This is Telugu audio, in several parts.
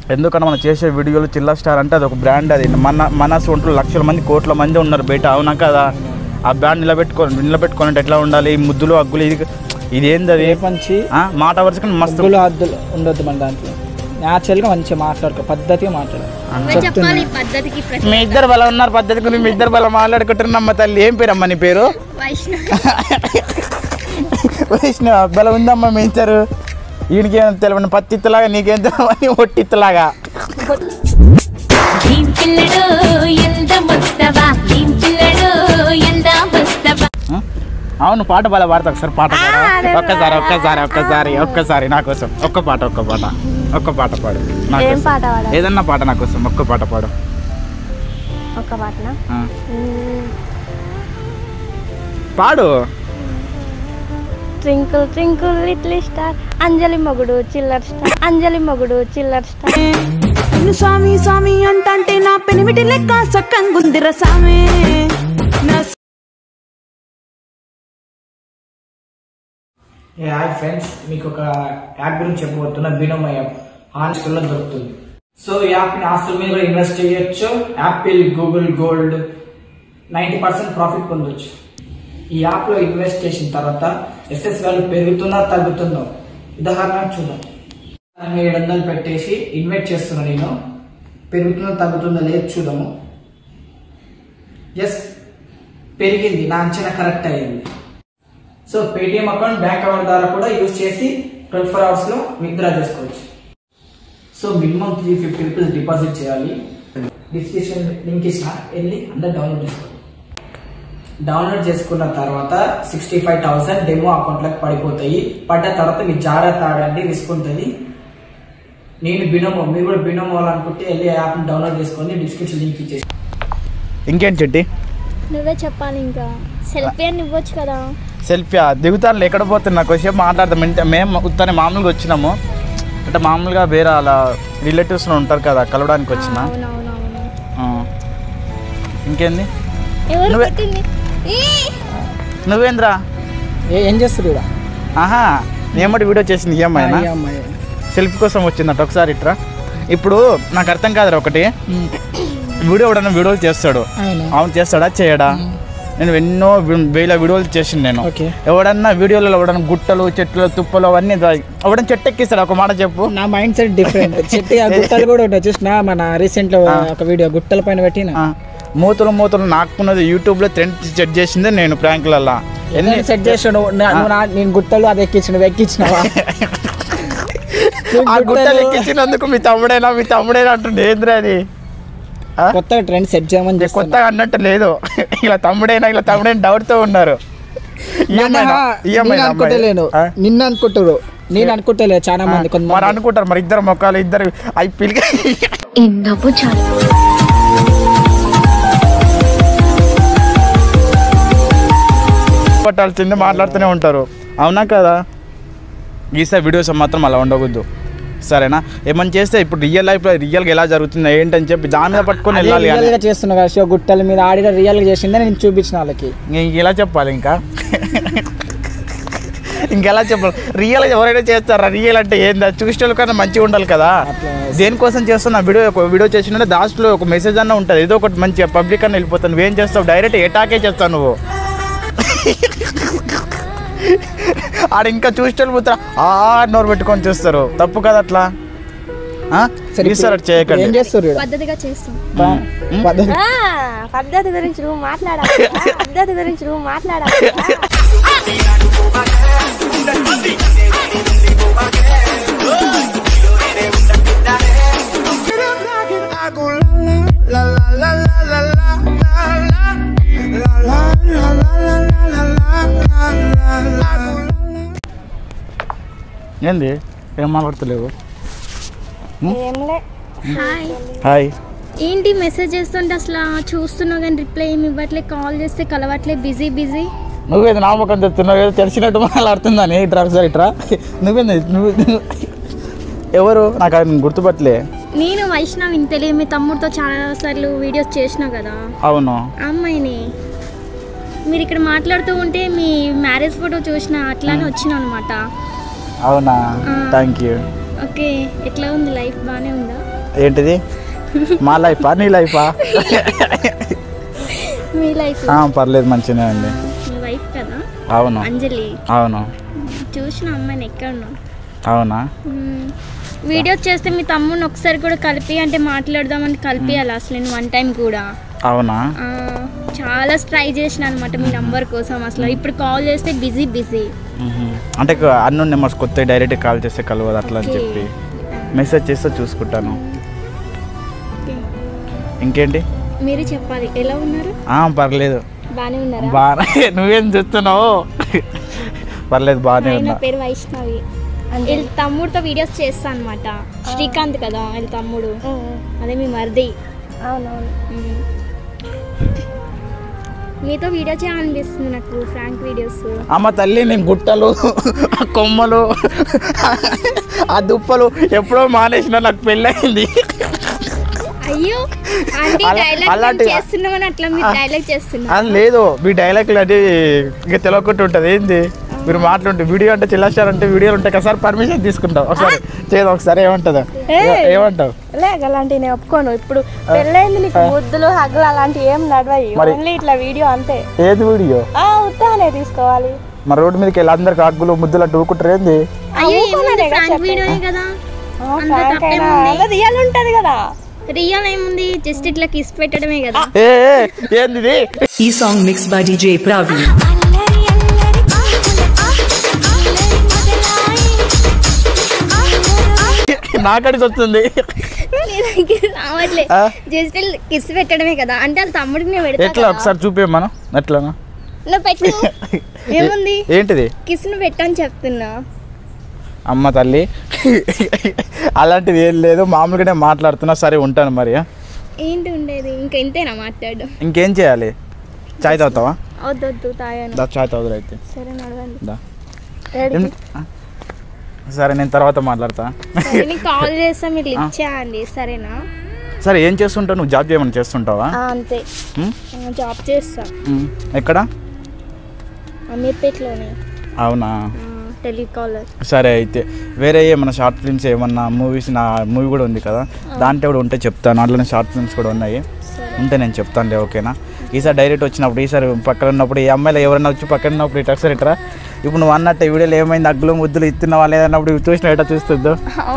ఎందుకంటే మనం చేసే వీడియోలు చిల్లా స్టార్ అంటే అది ఒక బ్రాండ్ అది మన మన సొంటలు లక్షల మంది కోట్ల మంది ఉన్నారు బయట అవునా కదా ఆ బ్రాండ్ నిలబెట్టుకొని నిలబెట్టుకోవాలంటే ఎట్లా ఉండాలి ఈ ముద్దులు అగ్గులు ఇది ఇది ఏంది అది ఏ పంచి ఆ, మాట వరుసగా మస్తు హద్దులు హద్దులు ఉండొద్దు మన దాంట్లో న్యాచురల్గా మంచిగా మాట్లాడుకో పద్ధతిగా మాట్లాడు మరి చెప్పాలి ఈ పద్ధతికి ప్రతి మీ ఇద్దరు బలం ఉన్నారు పద్ధతి గురించి మీ ఇద్దరు బలం మాట్లాడుకుంటున్నారు అమ్మ తల్లి ఏం పేరు అమ్మ నీ పేరు వైష్ణవ్ వైష్ణవ బలం ఉందమ్మా మీ ఇద్దరు ఈయనకేం తెలియని పత్తిత్తులాగా నీకేం తెలియని ఒట్టిత్తులాగా ఏం పిల్లడు ఎంత ముస్తవా ఏం పిల్లడు ఎంత ముస్తవా ఆ? అవును పాట బాగా పాడతా ఒకసారి పాట పాడు ఒక్కసారి ఒక్కసారి ఒక్కసారి ఒక్కసారి నా కోసం ఒక్క పాట ఒక్క పాట ఒక్క పాట పాడు నా ఏం కోసం. పాట పాడాలి ఏదన్నా పాట నా కోసం ఒక్క పాట పాడు ఒక పాటన ఆ. పాడు ట్వింకుల్ ట్వింకుల్ లిటిల్ స్టార్ అంజలి మొగుడు చిల్లర్ స్టార్ అంజలి మొగుడు చిల్లర్ స్టార్ నిన్ను స్వామి స్వామి అంటంటే నా పెనిమిటి లెక్క సక్కంగుందిర సామే నా ఏ హాయ్ ఫ్రెండ్స్ మీకు ఒక యాప్ గురించి చెప్పబోతున్నా బినోమై యాప్ హాస్టల్లో దొరుకుతుంది సో ఈ యాప్ని హాస్టల్ మీద కూడా ఇన్వెస్ట్ చేయొచ్చు Apple Google gold ninety percent profit పొందొచ్చు ఈ యాప్లో ఇన్వెస్ట్ చేసిన తర్వాత ఎస్ఎస్ వాల్యూ పెరుగుతుందా తగ్గుతుందో ఉదాహరణ చూద్దాం నేను ఏడు వందలు పెట్టేసి ఇన్వెస్ట్ చేస్తున్నా నేను పెరుగుతుందో తగ్గుతుందో లేదు చూద్దాము ఎస్ పెరిగింది నా అంచనా కరెక్ట్ అయ్యింది so Paytm account bank account ద్వారా కూడా యూజ్ చేసి ట్వంటీ ఫోర్ అవర్స్ లో విత్డ్రా చేసుకోవచ్చు so minimum three fifty rupees deposit చేయాలి డిస్క్రిప్షన్ లింక్ ఇచ్చిన వెళ్ళి అందరు డౌన్లోడ్ చేసుకోండి డౌన్లోడ్ చేసుకున్న తర్వాత సిక్స్టీ ఫైవ్ థౌసండ్ డెమో అకౌంట్లకు పడిపోతాయి పడ్డ తర్వాత మీరు జాగ్రత్త ఆడండి రిస్క్ ఉంటుంది నేను బినోమో మీరు కూడా బినోమో అనుకుంటే వెళ్ళి యాప్ని డౌన్లోడ్ చేసుకొని డిస్క్రిప్షన్ లింక్ ఇచ్చేసి ఇంకేం చెట్టి నువ్వే చెప్పాలి ఇంకా సెల్ఫీ అని ఇవ్వచ్చు కదా సెల్ఫీ దిగుతాను ఎక్కడ పోతుంది నాకు వచ్చి మాట్లాడతాం ఇంత మేము ఉత్తనే మామూలుగా వచ్చినాము అంటే మామూలుగా వేరే అలా రిలేటివ్స్ ఉంటారు కదా కలవడానికి వచ్చిన అవునవునవును ఆ. ఇంకేంది ఎవరు నువ్వే- పెట్టింది ఈ! నువ్వేంద్రా ఏ- ఏం చేస్తారు ఇక్కడ ఆహా నేమటి వీడియో చేసింది ఈ అమ్మాయినా ఈ అమ్మాయి సెల్ఫీ కోసం వచ్చిందట ఒకసారి ఇట్రా ఇప్పుడు నాకు అర్థం కాదురా ఒకటి వీడియో ఎవడన్నా వీడియోలు చేస్తాడు అవును అవును చేస్తాడా చేయడా నేను ఎన్నో వి- వేల వీడియోలు చేసిండు నేను ఓకే ఎవడన్నా వీడియోలలో ఎవడన్నా గుట్టలు చెట్లు తుప్పలు అవన్నీ దా- ఎవడన్నా చెట్టు ఎక్కిస్తాడు ఒక మాట చెప్పు నా మైండ్ సెట్ డిఫరెంట్ చెట్టు ఆ గుట్టలు కూడా ఉంటాయి చూసిన మన రీసెంట్ లో ఒక వీడియో గుట్టల పైన పెట్టిన ఆ, మూతలు మూతలు నాకున్నది యూట్యూబ్ లో ట్రెండ్ సెట్ చేసిందే నేను ప్రాంకులల్లా ఎన్ని ఎన్ని సెట్ చేసాడు నువ్వు నా- నేను గుట్టలు అది ఎక్కించిన నువ్వు ఎక్కించినవా ఆ గుట్టలు ఎక్కించినందుకు మీ తమ్ముడేనా మీ తమ్ముడేనా అంటుండే ఏంద్రా అది ఆ? కొత్తగా ట్రెండ్ సెట్ చేయమని చేస్తున్నా కొత్తగా అన్నట్టు లేదు ఇలా తమ్ముడైనా ఇలా తమ్ముడైనా డౌట్ తో ఉన్నారు ఈ అమ్మాయినా? ఈ నేను అమ్మాయినా అనుకుంటలేను అమ్మాయి? ఆ? నిన్ను అనుకుంటారు నేను అనుకుంటలేదు చాలా మంది మరి కొంతమంది అనుకుంటారు మరి ఇద్దరు మొక్కలు ఇద్దరు అవి పిలిగి ఈ నవ్వు చాలు పట్టాల్సిందే మాట్లాడుతూనే ఉంటారు అవునా కదా ఈసారి వీడియోస్ మాత్రం అలా ఉండకూడదు సరేనా ఏమని చేస్తే ఇప్పుడు రియల్ లైఫ్లో రియల్గా ఎలా జరుగుతుందో ఏంటని చెప్పి దాని మీద పట్టుకొని వెళ్ళాలి రియల్ కానీ గా చేస్తున్నా కదా షో గుట్టల మీద ఆడిగా రియల్ గా చేసిందే నేను చూపించిన వాళ్ళకి ఇంక ఎలా చెప్పాలి ఇంకా ఇంకెలా చెప్పాలి రియల్ ఎవరైనా చేస్తారా రియల్ అంటే ఏందా చూసిన కన్నా మంచిగా ఉండాలి కదా అట్లా దేనికోసం చేస్తున్నా వీడియో ఒక వీడియో చేసిన దాంట్లో ఒక మెసేజ్ అన్న ఉంటుంది ఏదో ఒకటి మంచిగా పబ్లిక్ అన్న వెళ్ళిపోతాను నువ్వేం చేస్తావు డైరెక్ట్ ఎటాకే చేస్తావు నువ్వు ఆడ ఇంకా చూసిన పోతా ఆ నోరు పెట్టుకొని చూస్తారు తప్పు కదా అట్లా ఆ? సరే ఈసారి అట్లా ఇప్పుడు ఏం చేయకండి చేస్తారు ఈడ? పద్ధతిగా చేస్తాం బా- పద్ధతి ఆ, పద్ధతి గురించి నువ్వు మాట్లాడాలి కదా? పద్ధతి గురించి నువ్వు మాట్లాడాలి కదా? ఏంది ఏం మాట్లాడతలేవు ఏంలే హాయ్ హాయ్ ఏంటి మెసేజ్ చేస్తుంటే అసలు చూస్తున్నావు కానీ రిప్లై ఏమి ఇవ్వట్లే కాల్ చేస్తే కలవట్లే బిజీ బిజీ నువ్వేది నా ముఖం తెస్తున్నావు ఏదో తెలిసినట్టు మాట్లాడుతుందని ఇట్రా ఒకసారి ఇట్రా నువ్వేంది నువ్వు నువ్వు- ఎవరు నాకు అది గుర్తుపట్టలే నేను వైష్ణవ్ ఇంతలే మీ తమ్ముడితో చాలా సార్లు వీడియోస్ చేసినా కదా అవును ఆ అమ్మాయిని మీరు ఇక్కడ మాట్లాడుతూ ఉంటే మీ మ్యారేజ్ ఫోటో చూసిన అట్లానే వచ్చిన అనమాట అవునా ఆ. థ్యాంక్ యూ ఓకే ఎట్లా ఉంది లైఫ్ బాగానే ఉందా ఏంటిది మా లైఫా నీ లైఫా మీ లైఫ్ ఆ, పర్లేదు మంచిగానే ఉంది మీ వైఫ్ కదా అవును అంజలి అవును చూసిన అమ్మాయిని ఎక్కడను అవునా వీడియో చేస్తే మీ తమ్ముడిని ఒకసారి కూడా కలిపి అంటే మాట్లాడదామని కలిపియాలి అసలు నేను వన్ టైం కూడా అవునా ఆ, చాలా ట్రై చేసిన అనమాట మీ నంబర్ కోసం అసలు ఇప్పుడు కాల్ చేస్తే బిజీ బిజీ మ్మ్. అంటే అన్ని నెంబర్స్ కొత్త డైరెక్ట్ కాల్ చేస్తే కలవదు అట్లా అని చెప్పి మెసేజ్ చేస్తే చూసుకుంటాను ఇంకేంటి మీరు చెప్పాలి ఎలా ఉన్నారు ఆ, పర్లేదు బాగానే ఉన్నారా బాగా నువ్వేం చూస్తున్నావు పర్లేదు బాగానే హాయ్, నా ఉన్నా పేరు వైష్ణవి వీళ్ళ తమ్ముడితో వీడియోస్ చేస్తా అనమాట శ్రీకాంత్ కదా వీళ్ళ తమ్ముడు అదే మీ మరిది అవునవును మ్మ్. మీతో వీడియో చేయాలనిపిస్తుంది నాకు ఫ్రాంక్ వీడియోస్ అమ్మ తల్లి నేను గుట్టలు ఆ కొమ్మలు ఆ దుప్పలు ఎప్పుడో మానేసిన నాకు పెళ్ళయింది అయ్యో ఆంటీ అలా- డైలాగ్ అలాంటి- చేస్తున్నామని అట్లా మీరు డైలాగ్ చేస్తున్నా అది లేదు మీ డైలాగులు అది ఇంకా తెలియకుండా ఉంటుంది ఏంది మీరు మాట్లాడుంటే వీడియో అంటే చిల్లాస్టార్ అంటే వీడియోలు ఉంటాయి కదా సార్ పర్మిషన్ తీసుకుంటాం ఒకసారి చేద్దాం ఒకసారి ఏమంటుందా ఏ- ఏమంటావు లేక అలాంటివి నేను ఒప్పుకోను ఇప్పుడు పెళ్ళైంది నీకు ముద్దులు హగ్గులు అలాంటివి ఏం నడవాయి మరి- ఓన్లీ ఇట్లా వీడియో అంతే ఏది వీడియో ఆ ఉత్తానే తీసుకోవాలి మరి రోడ్డు మీదకి వెళ్ళి అందరికి హగ్గులు ముద్దులు అట్టు ఊకుంటారు ఏంది అయ్యో ఊరుకోనా ఏముంది లేక ఫ్రాంక్ చెప్పేది? వీడియోనే కదా ఆ, అందులో prank తప్పేముంది? అయినా అలా రియల్ ఉంటది కదా రియల్ ఏముంది జస్ట్ ఇట్లా కిస్ పెట్టడమే కదా ఏ ఏ, ఏంది ఇది ఈ song mix by DJ Praveen అల్లరి అల్లరి అల్లరి నాకడికి వస్తుంది నీ దగ్గర రావట్లే ఆ? జస్ట్ కిస్ పెట్టడమే కదా అంటే వాళ్ళ తమ్ముడికి నేను పెడతా ఎట్లా ఒకసారి చూపేయమ్మను ఎట్లానా నువ్వు పెట్టు ఏముంది ఏంటిది కిస్ ను పెట్టని చెప్తున్నా అమ్మ తల్లి అలాంటిది ఏం లేదు మామూలుగానే మాట్లాడుతున్నా సరే ఉంటాను మరి ఆ? ఏంటి ఉండేది ఇంకా ఇంతేనా మాట్లాడడం ఇంకేం చేయాలి చాయ్ తాగుతావా వద్దు వద్దు తాగాను దా చాయ్ తాగుదు అయితే సరే నడవండి దా ఏం- ఆ? సరే నేను తర్వాత మాట్లాడతా సరే నీకు కాల్ చేస్తా మీరు లిఫ్ట్ చేయండి సరేనా సరే ఏం చేస్తుంటావు నువ్వు జాబ్ చేయమని చేస్తుంటావా ఆ, అంతే ఉమ్? ఆ, జాబ్ చేస్తా ఉమ్. ఎక్కడ అమీర్పేటలోనే అవునా టెలికాలర్ సరే అయితే వేరే ఏమన్నా షార్ట్ ఫిల్మ్స్ ఏమన్నా మూవీస్ నా మూవీ కూడా ఉంది కదా దాంట్లో కూడా ఉంటే చెప్తాను అట్లనే షార్ట్ ఫిల్మ్స్ కూడా ఉన్నాయి ఉంటే నేను చెప్తానులే ఓకేనా ఈసారి డైరెక్ట్ వచ్చినప్పుడు ఈసారి పక్కన ఉన్నప్పుడు ఈ అమ్మాయిలు ఎవరైనా వచ్చి పక్కన ఉన్నప్పుడు ఇటు ఒకసారి ఇట్రా ఇప్పుడు నువ్వు అన్నట్టు ఈ వీడియోలో ఏమైంది అగ్గులు ముద్దులు ఇస్తున్నావా లేదన్నప్పుడు ఇవి చూసిన ఎట్లా చూస్తుందో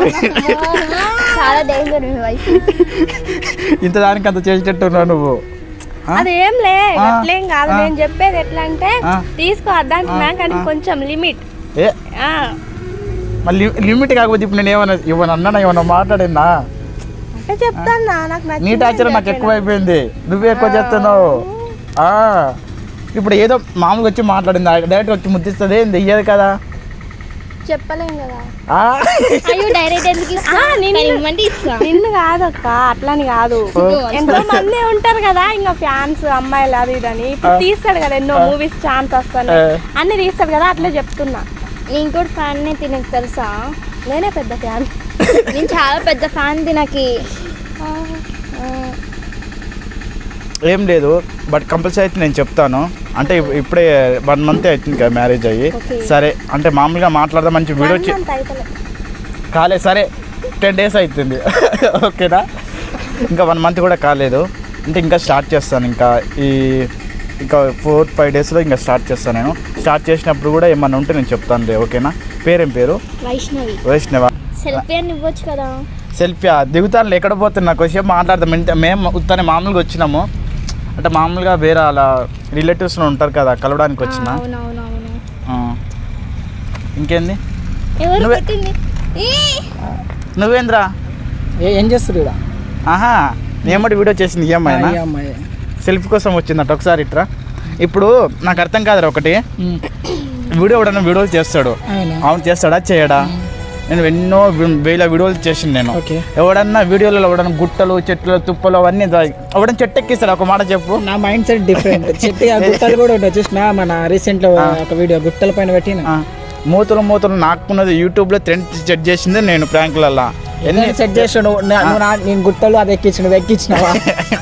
చాలా డేంజర్ మీ వైఫ్ ఇంత దానికి అంత చేసేటట్టు ఉన్నావు నువ్వు ఆ? అదేం లే ఆ, అట్లేం కాదు ఆ. నేను చెప్పేది ఎట్లా అంటే ఆ. తీసుకో అద్దంటున్నా కానీ కొంచెం లిమిట్ ఏ మళ్ళీ లిమిట్ కాకపోతే ఇప్పుడు నేను ఏమన్నా ఏమన్నా అన్నా ఏమన్నా మాట్లాడినా అంటే చెప్తాను నాకు నీ నచ్చింది టార్చర్ అని నాకు చెప్పిన. ఎక్కువ అయిపోయింది నువ్వే ఎక్కువ చేస్తున్నావు ఆ, ఇప్పుడు ఏదో మామూలుగా వచ్చి మాట్లాడింది డైరెక్ట్ వచ్చి ముద్దిస్తుంది ఏంది ఇయ్యదు కదా చెప్పలేం కదా ఆ, అయ్యో డైరెక్ట్ ఎందుకు ఇస్తా ఆ, నిన్ను- కానీ ఇవ్వమంటే ఇస్తా నిన్ను కాదక్క అట్లని కాదు ఎంతో మంది ఉంటారు కదా ఇంకా ఫ్యాన్స్ అమ్మాయిలు అది ఇదని ఇప్పుడు తీస్తాడు కదా ఎన్నో మూవీస్ ఛాన్స్ వస్తాను ఆ. అన్ని తీస్తాడు కదా అట్లే చెప్తున్నా నేను కూడా ఫ్యాన్ నే తినకు తెలుసా నేనే పెద్ద ఫ్యాన్ నేను చాలా పెద్ద ఫ్యాన్ తినకి ఏం లేదు బట్ కంపల్సరీ అయితే నేను చెప్తాను అంటే ఇప్- ఇప్పుడే వన్ మంత్ అవుతుంది కదా మ్యారేజ్ అయ్యి సరే అంటే మామూలుగా మాట్లాడదాం మంచి వీడియో వచ్చి అంత అయితలే. కాలే సరే టెన్ డేస్ అవుతుంది ఓకేనా ఇంకా వన్ మంత్ కూడా కాలేదు అంటే ఇంకా స్టార్ట్ చేస్తాను ఇంకా ఈ ఇంకా ఫోర్ ఫైవ్ డేస్లో ఇంకా స్టార్ట్ చేస్తాను నేను స్టార్ట్ చేసినప్పుడు కూడా ఏమన్నా ఉంటే నేను చెప్తానులే ఓకేనా పేరేం పేరు వైష్ణవి వైష్ణవ సెల్ఫీ అని ఇవ్వచ్చు కదా సెల్ఫీ దిగుతాను ఎక్కడ పోతున్నా కొంచెం మాట్లాడదాం ఇంత మేము ఉత్తనే మామూలుగా వచ్చినాము అంటే మామూలుగా వేరే అలా రిలేటివ్స్లో ఉంటారు కదా కలవడానికి వచ్చిన అవునవునవును ఆ. ఇంకేంది ఎవరు నువ్వే- పెట్టింది ఈ! నువ్వేంద్రా ఏ ఏం చేస్తారు ఇక్కడ ఆహా నేమటి వీడియో చేసింది ఈ అమ్మాయినా ఈ అమ్మాయి సెల్ఫీ కోసం వచ్చిందట ఒకసారి ఇట్రా ఇప్పుడు నాకు అర్థం కాదురా ఒకటి వీడియో ఎవడన్నా వీడియోలు చేస్తాడు అవునా అవును చేస్తాడా చేయడా నేను ఎన్నో వి- వేల వీడియోలు చేసింది నేను ఓకే. ఎవడన్నా వీడియోలలో ఎవడన్నా గుట్టలు చెట్లు తుప్పలు అవన్నీ దా- ఎవడన్నా చెట్టు ఎక్కిస్తాడు ఒక మాట చెప్పు నా మైండ్ సెట్ డిఫరెంట్ చెట్టు ఆ గుట్టలు కూడా ఉంటాయి చూసిన మన రీసెంట్ లో ఒక వీడియో గుట్టల పైన పెట్టిన ఆ, మూతలు మూతలు నాకున్నది యూట్యూబ్లో ట్రెండ్ సెట్ చేసింది నేను ప్రాంకులల్లా ఎన్ని ఎన్ని సెట్ చేసాడు నువ్వు నా- నువ్వు నా- నేను గుట్టలు అది ఎక్కించు నువ్వు ఎక్కించినావా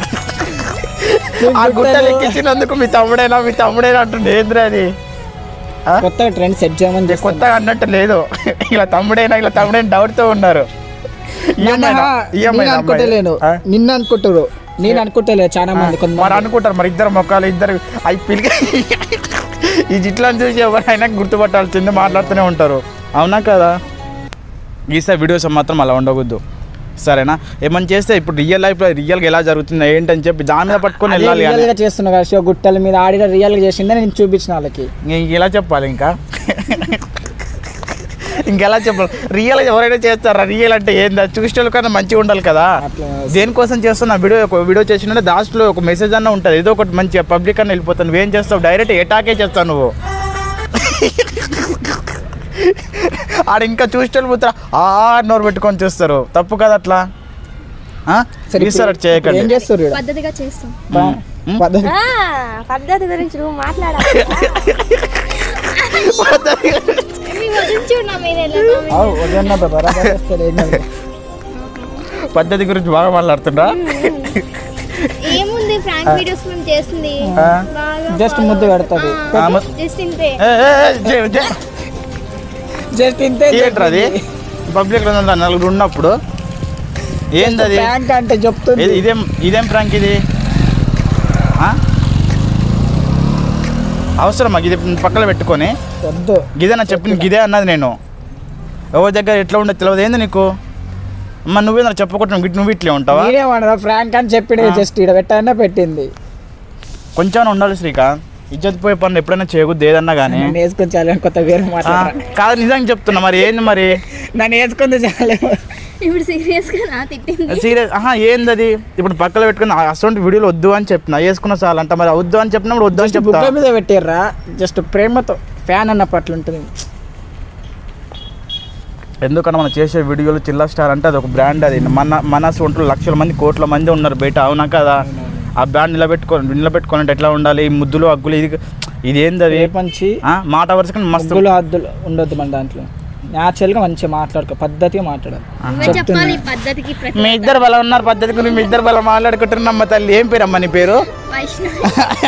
ఆ గుట్టలు ఎక్కించినందుకు మీ తమ్ముడైనా మీ తమ్ముడైనా అంటుండే ఏంద్రా అది కొత్తగా ట్రెండ్ సెట్ చేయమని ఇది చేస్తా కొత్తగా అన్నట్టు లేదు ఇలా తమ్ముడైనా ఇలా తమ్ముడైనా డౌట్తో ఉన్నారు EMI నా? EMI నేను నా అనుకుంటలేను అమ్మాయి? ఆ? నిన్ను అనుకుంటారు నేను అనుకుంటలేదు చాలా మంది మరి కొంతమంది అనుకుంటారు మరి ఇద్దరు మొక్కలు ఇద్దరు అవి పిలిగి ఈ జిట్లను చూసి ఎవరైనా గుర్తుపట్టాల్సిందే మాట్లాడుతూనే ఉంటారు అవునా కదా ఈసారి వీడియోస్ మాత్రం అలా ఉండకూడదు సరేనా ఏమని చేస్తే ఇప్పుడు రియల్ లైఫ్లో రియల్గా ఎలా జరుగుతుంది ఏంటని చెప్పి దాని మీద పట్టుకొని వెళ్ళాలి రియల్ కానీ గా చేస్తున్నా కదా షో గుట్టల మీద ఆడిగా రియల్ గా చేసిందే నేను చూపించిన వాళ్ళకి ఇంక ఎలా చెప్పాలి ఇంకా ఇంకెలా చెప్పాలి రియల్ ఎవరైనా చేస్తారా రియల్ అంటే ఏందా చూసిన కన్నా మంచిగా ఉండాలి కదా అట్లా దేనికోసం చేస్తున్నా వీడియో ఒక వీడియో చేసిన లాస్ట్లో ఒక మెసేజ్ అన్న ఉంటుంది ఏదో ఒకటి మంచి పబ్లిక్ అన్న వెళ్ళిపోతాను నువ్వేం చేస్తావు డైరెక్ట్ ఎటాకే చేస్తావు నువ్వు ఆడ ఇంకా చూస్తే పోతారా ఆ నోరు పెట్టుకొని చూస్తారు తప్పు కదా అట్లా ఆ? సరే ఈసారి అట్లా చేయకండి ఏం చేస్తారు ఈడ? పద్ధతిగా చేస్తాం ఉమ్. పద్ధతి ఆ, పద్ధతి గురించి నువ్వు మాట్లాడాలి మీ గురించి నా మీద ఎలా comment అవు, వద్దన్న బాబా, బరాబర్ చేస్తారు, ఏం కాదు. పద్ధతి గురించి బాగా మాట్లాడుతుండ్రా ఏముంది ఫ్రాంక్ వీడియోస్ మేము చేస్తుంది ఆ. బాగా జస్ట్ ముద్దు పెడతది ఆ, మ- జస్ట్ ఇంతే ఏ, ఏ, ఏ, జే- జే- జస్ట్ ఇంతే ఏంట్రా అది పబ్లిక్ లో నలుగురు ఉన్నప్పుడు ఏంది అది బ్యాంక్ అంటే చెప్తుంది ఇది- ఇదేం ఇదేం ప్రాంక్ ఇది ఆ? అవసరమా ఇది పక్కన పెట్టుకొని వద్దు గిదే నా చెప్పింది గిదే అన్నది నేను ఎవరి దగ్గర ఎట్లా ఉండదు తెలియదు ఏంది నీకు అమ్మ నువ్వే నాకు చెప్పకుండా నువ్వు ఇట్- నువ్వు ఇట్లే ఉంటావా మీరేమన్నా ఫ్రాంక్ అని చెప్పి జస్ట్ ఇక్కడ పెట్టానే పెట్టింది కొంచెం ఉండాలి శ్రీకాంత్ ఇజ్జత్ పోయే పనులు ఎప్పుడైనా చేయకూడదు ఏదన్నా కానీ నన్ను వేసుకొని చాలు అని కొత్త వేరే ఆ, మాట్లాడారు కాదు నిజంగా చెప్తున్నా మరి ఏంది మరి నన్ను వేసుకుంది చాలు ఇప్పుడు సీరియస్ గా నా తిట్టింది సీరియస్ ఆహా ఏంది అది ఇప్పుడు పక్కన పెట్టుకుని అటువంటి వీడియోలు వద్దు అని చెప్పిన వేసుకున్న చాలు అంట మరి వద్దు అని చెప్పినప్పుడు వద్దు అని జస్ట్ చెప్తా బుగ్గ మీద పెట్టారా జస్ట్ ప్రేమతో ఫ్యాన్ అన్న పట్ల ఉంటుంది ఎందుకంటే మనం చేసే వీడియోలు చిల్లా స్టార్ అంటే అది ఒక బ్రాండ్ అది మన మన ఒంట్లో లక్షల మంది కోట్ల మంది ఉన్నారు బయట అవునా కదా ఆ బ్రాండ్ నిలబెట్టుకో నిలబెట్టుకోవాలంటే ఎట్లా ఉండాలి ఈ ముద్దులు అగ్గులు ఇది ఇది ఏంది అది ఏ పంచి ఆ, మాట వరుసగా మస్తు ముగ్గులు హద్దులు ఉండొద్దు మన దాంట్లో న్యాచురల్గా మంచిగా మాట్లాడుకో పద్ధతిగా మాట్లాడాలి నువ్వే చెప్పాలి ఈ పద్ధతికి ప్రతి మీ ఇద్దరు బలం ఉన్నారు పద్ధతి గురించి మీ ఇద్దరు బలం మాట్లాడుకుంటున్నాం తల్లి ఏం పేరు అమ్మ నీ పేరు వైష్ణవి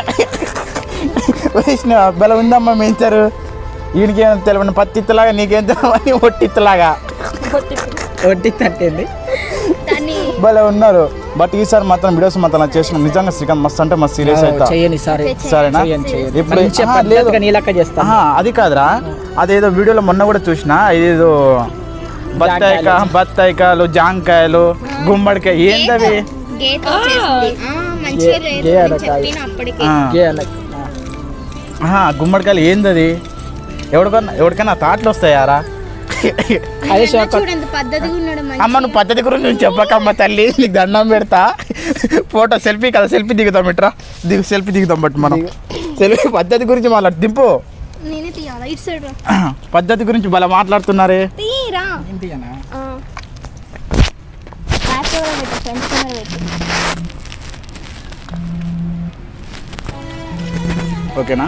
వైష్ణవ బలం ఉందమ్మా మీ ఇద్దరు ఈయనకి ఏం తెలియని పత్తిత్తులాగా నీకేం తెలియని ఒట్టిత్తులాగా వడ్డీ తట్టింది దాన్ని భలే ఉన్నారు బట్ ఈసారి మాత్రం వీడియోస్ మాత్రం చేసిన నిజంగా శ్రీకాంత్ మస్తు అంటే మస్తు సీరియస్ అవుతా చెయ్యని సరే సరేనా చెయ్యని చెయ్యని ఇప్పుడు మంచిగా ఆహా, లేదు పద్ధతిగా నీ లెక్క చేస్తా ఆహా, అది కాదురా అదేదో వీడియోలో మొన్న కూడా చూసిన ఇదేదో బత్తాయిక జాంకాయలు. బత్తాయికాయలు జాంకాయలు గుమ్మడికాయ ఏందవి గేట్ వచ్చేసింది ఆ, మంచిగా గే- లేదు గే నేను అనకాయ. చెప్పిన అప్పటికి ఆ, ఏ లెక్క ఆహా, గుమ్మడికాయలు ఏందది ఎవరికన్నా ఎవరికైనా థాట్లు వస్తాయారా అదే అన్న చూడు ఎంత పద్ధతిగా ఉన్నాడు అమ్మ మంచిగా నువ్వు పద్ధతి గురించి నువ్వు చెప్పకమ్మ తల్లి నీకు దండం పెడతా ఫోటో సెల్ఫీ కదా సెల్ఫీ దిగుతాం ఇట్రా దిగు సెల్ఫీ దిగుతాం బట్ మనం సెల్ఫీ పద్ధతి గురించి మాట్లాడు దింపు నేనే తీయాలా ఇటు సైడ్ రా పద్ధతి గురించి భలే మాట్లాడుతున్నారే తీరా ఇంటికేనా ఆ. బ్యాక్ కెమెరా పెట్టు ఫ్రంట్ కెమెరా పెట్టు ఓకేనా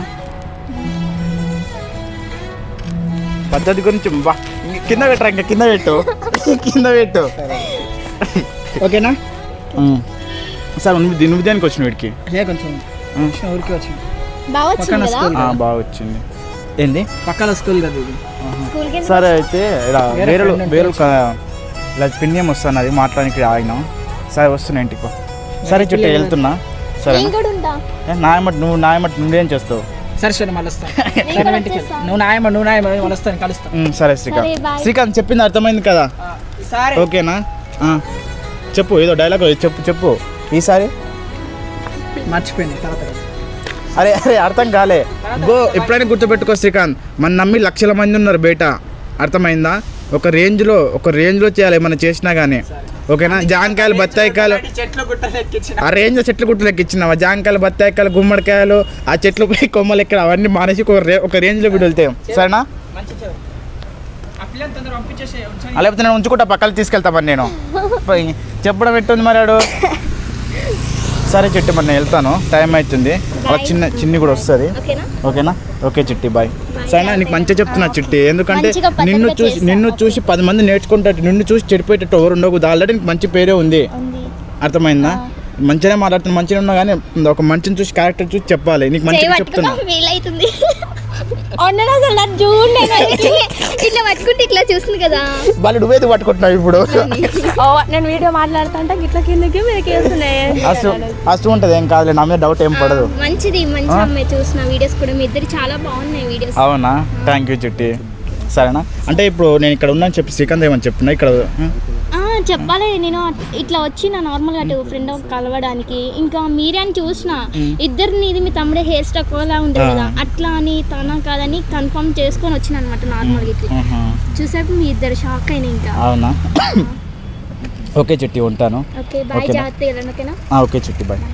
పద్ధతి గురించి బా కింద పెట్టరా ఇంకా కింద పెట్టు కింద పెట్టు ఓకేనా సార్ నువ్వు ది- నువ్వు దేనికి వచ్చిన వీడికి లే కొంచెం ఉమ్. ఊరికి వచ్చింది బాగా వచ్చింది పక్కన కదా స్కూల్ ఆ, బాగా వచ్చింది ఏంది పక్కన స్కూల్ కదా ఇది స్కూల్కి సరే అయితే ఇలా వేరే వేరే friend ఉంటే వేరే ఒక- ఇలా పిన్యం వస్తున్నది మాట్లాడానికి ఆగినాం సరే వస్తున్నా ఇంటికి సరే చుట్టూ వెళ్తున్నా సరే నేను కూడా ఉంటా నాయమట్ నువ్వు నాయమట్ నువ్వేం చేస్తావు సరే సరే మళ్ళీ వస్తాను నేను సరే కూడా ఇంటికి వెళ్ళు. వచ్చేస్తా. నువ్వు నాయమ నువ్వు నాయమ మళ్ళీ వస్తాను కలుస్తాను ఉమ్, సరే శ్రీకాంత్ సరే, bye. శ్రీకాంత్ చెప్పింది అర్థమైంది కదా సరే ఓకేనా ఆ. చెప్పు ఏదో డైలాగ్ చెప్పు చెప్పు ఈసారి మర్చిపోయింది తర్వాత కలుస్తాను. అరే అరే అర్థం కాలే గో ఎప్పుడైనా గుర్తుపెట్టుకో శ్రీకాంత్ మన నమ్మి లక్షల మంది ఉన్నారు బయట అర్థమైందా ఒక రేంజ్లో ఒక రేంజ్లో చేయాలి ఏమైనా చేసినా కానీ ఓకేనా జాంకాయలు బత్తాయికాయలు చెట్లు గుట్టలు ఎక్కించిన ఆ రేంజ్ చెట్లు గుట్టలు ఎక్కిచ్చినావా జాంకాయలు బత్తాయికాయలు గుమ్మడికాయలు ఆ చెట్లు పై కొమ్మలు ఎక్కడ అవన్నీ మానేసి ఒక రే ఒక రేంజ్లో వీడు వెళ్తాం సరేనా మంచి చదువు ఆ పిల్లని తొందర పంపించేసి ఉంచండి. ఆ, లేకపోతే నేను ఉంచుకుంటా పక్కన తీసుకెళ్తామని నేను పోయి, చెప్పడం ఎట్టుంది మరి ఆడు సరే చిట్టి మరి నేను వెళ్తాను టైం అవుతుంది ఒక చిన్న చిన్ని కూడా వస్తుంది ఓకేనా ఓకేనా ఓకే చిట్టి బాయ్ సరేనా నీకు మంచిగా చెప్తున్నా చిట్టి ఎందుకంటే మంచిగా పద్ధతిగా నిన్ను చూసి చేస్తా. నిన్ను చూసి పది మంది నేర్చుకుంటారు నిన్ను చూసి చెడిపోయేటట్టు ఎవరు ఉండకూడదు ఆల్రెడీ నీకు మంచి పేరే ఉంది ఉంది అర్థమైందా మంచిగానే మాట్లాడుతున్నా మంచిగా ఉన్నా కానీ ఒక మంచిని చూసి క్యారెక్టర్ చూసి చెప్పాలి నీకు మంచిగా చేయబట్టుకున్నా చెప్తున్నా వీలైతుంది ఉండడం అసలు నాకు చూడండి ఇట్లా పట్టుకుంటే ఇట్లా చూస్తుంది కదా వాళ్ళు నువ్వేది పట్టుకుంటున్నావు ఇప్పుడు ఓ, నేను వీడియో మాట్లాడుతుంటే గిట్ల కిందకి మీదకి వేస్తున్నాయి అస్తు అస్తు ఉంటుంది ఏం కాదులే నా మీద డౌట్ ఏం పడదు మంచిది మంచి అమ్మాయి చూసిన వీడియోస్ కూడా మీ ఇద్దరు చాలా బాగున్నాయి వీడియోస్ అవునా థ్యాంక్ యూ చిట్టి సరేనా అంటే ఇప్పుడు నేను ఇక్కడ ఉన్నాను చెప్పి శ్రీకాంత్ ఏమని చెప్తున్నా ఇక్కడ ఆ, చెప్పాలి నేను ఇట్లా వచ్చిన నార్మల్ గా ఫ్రెండ్ కలవడానికి ఇంకా మీరే అని చూసిన ఇద్దరిని ఇది మీ తమ్ముడే హెయిర్ స్టైల్ ఒకలా ఉంటుంది కదా అట్లా అని తన కాదని కన్ఫర్మ్ చేసుకొని వచ్చిన అనమాట నార్మల్ గా ఇట్లా ఆహా. చూసాక మీ ఇద్దరు షాక్ అయిన ఇంకా అవునా ఓకే చిట్టి ఉంటాను ఓకే బాయ్ ఓకేనా? జాగ్రత్త వెళ్ళండి ఓకేనా ఆ, ఓకే చిట్టి బాయ్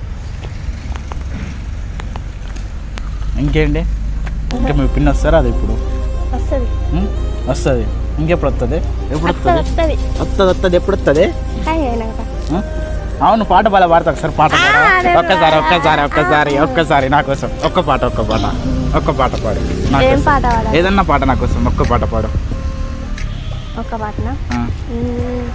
ఇంకేంటి ఇంకా మీ పిన్ వస్తారా అది ఇప్పుడు వస్తుంది ఉం? వస్తుంది ఇంకెప్పుడు వస్తుంది ఎప్పుడు వస్తుంది వస్తుంది వస్తుంది వస్తుంది వస్తుంది ఎప్పుడు వస్తుంది కానీ అయినాక ఆ? అవును పాట బాగా పాడతా ఒకసారి పాట పాడు. అదే ఒక్కసారి ఒక్కసారి ఒక్కసారి ఒక్కసారి నా కోసం ఒక్క పాట ఒక్క పాట ఒక్క పాట పాడు నా ఏం కోసం. పాట పాడాలి ఏదన్నా పాట నా కోసం ఒక్క పాట పాడు ఒక పాటనా ఆ. మ్మ్.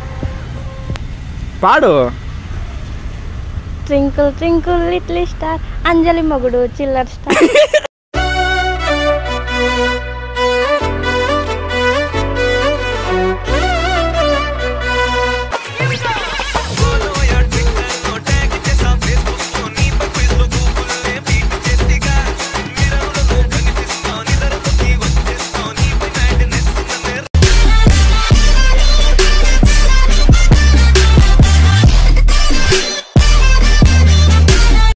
పాడు ట్వింకుల్ ట్వింకుల్ లిటిల్ స్టార్ అంజలి మొగుడు చిల్లర్ స్టార్